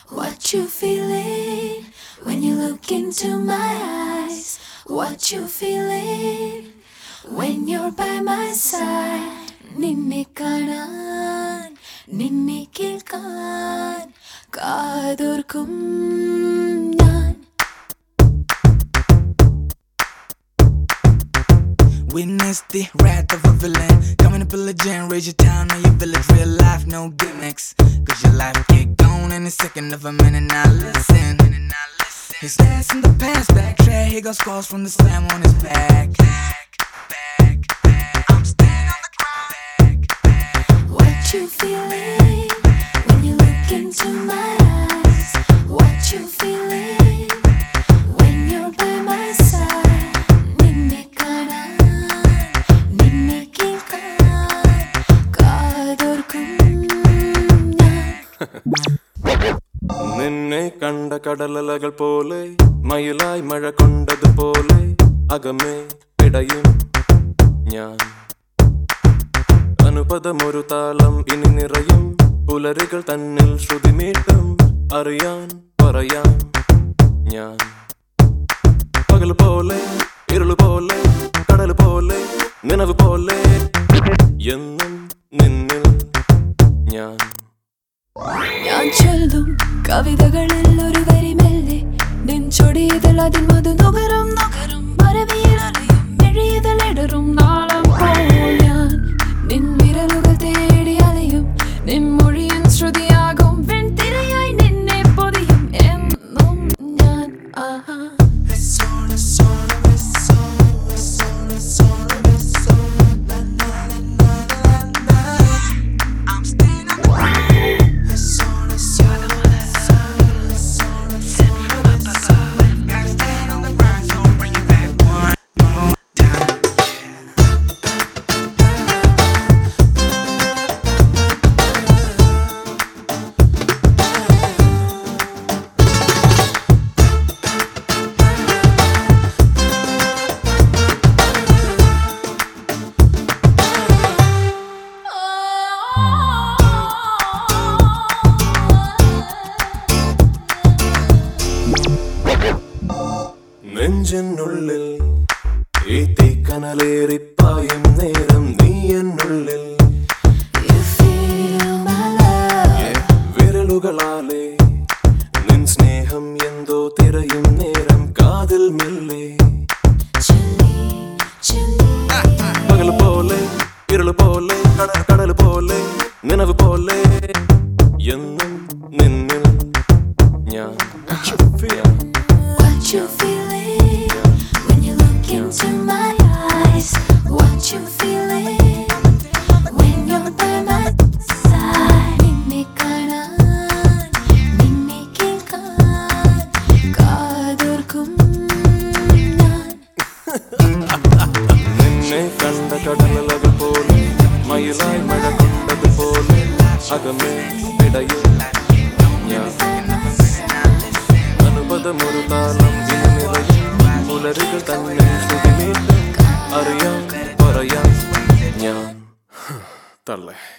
What you feeling when you look into my eyes? What you feeling when you're by my side? നിന്നെ കാണാൻ നിന്നെ കേൾക്കാൻ കാതോർക്കും ഞാൻ Witness the wrath of a villain. Coming to pillage and raise your town or your village. Real life, no gimmicks. Cause your life get gone in a second of a minute. Now listen. His ass in the past, backtrack. Here goes scars from the slam on his back. Back, back, back. I'm staying on the ground. Back, back. What you feeling when you look into my eyes? What you feeling when you're by my side? നിന്നെ കാണാൻ നിന്നെ കേൾക്കാൻ കാതോർക്കും ഞാൻ നിന്നെ കണ്ട കടലലകൾ പോലെ മയിലായി മഴ കൊണ്ടതുപോലെ അകമേ ഇടയും ഞാൻ അനുപദമൊരു താളം ഇനി നിറയും പുലരികൾ തന്നിൽ ശ്രുതിമീട്ടും അറിയാൻ പറയാൻ ഞാൻ പകൽ പോലെ ഇരുള് പോലെ കടൽ പോലെ നിലവ് പോലെ എന്നും നിന്നിൽ ഞാൻ ഞാൻ ചൊല്ലും കവിതകളിൽ ഒരു വരി മെല്ലെ നെഞ്ചൊടിയതൽ അതിൽ മധു നുകരും നുകരും മരവിയലറിയും മെഴിയതലിടറും നാളം പോൽ ഞാൻ നിൻ വിരലുകൾ തേടി അലയും നിൻ മൊഴിയൻ ശ്രുതിയാകും വെൺതിരയായി നിന്നെ പൊതിയും എന്നും ഞാൻ ആഹാ നെഞ്ചിനുള്ളിൽ ഈ തീക്കനലേറിപ്പായും നേരം നീ എന്നുള്ളിൽ You feel my love വിരലുകളാലെ നിൻ സ്നേഹം എന്തോ തിരയും നേരം കാതിൽ മെല്ലെ ചൊല്ലി ചൊല്ലി പകൽ പോലെ ഇരുള് പോലെ കടൽ കടൽ പോലെ നിലവ് പോലെ എന്നും നിന്നിൽ ഞാൻ What you feeling when you look into my eyes? What you feeling when you're by my side? നിന്നെ കാണാൻ നിന്നെ കേൾക്കാൻ കാതോർക്കും ഞാൻ നിന്നെ കണ്ട കടലകൾ പോലെ മയിലായി മഴ കൊണ്ടതുപോലെ അകമേ ഇടയിൽ ഞാൻ അനുപദമൊരു താളം ഇനി നിറയും പുലരുകൾ തന്നെ ശ്രുതിമീട്ടും അറിയാൻ പറയാൻ ഞാൻ തള്ളേ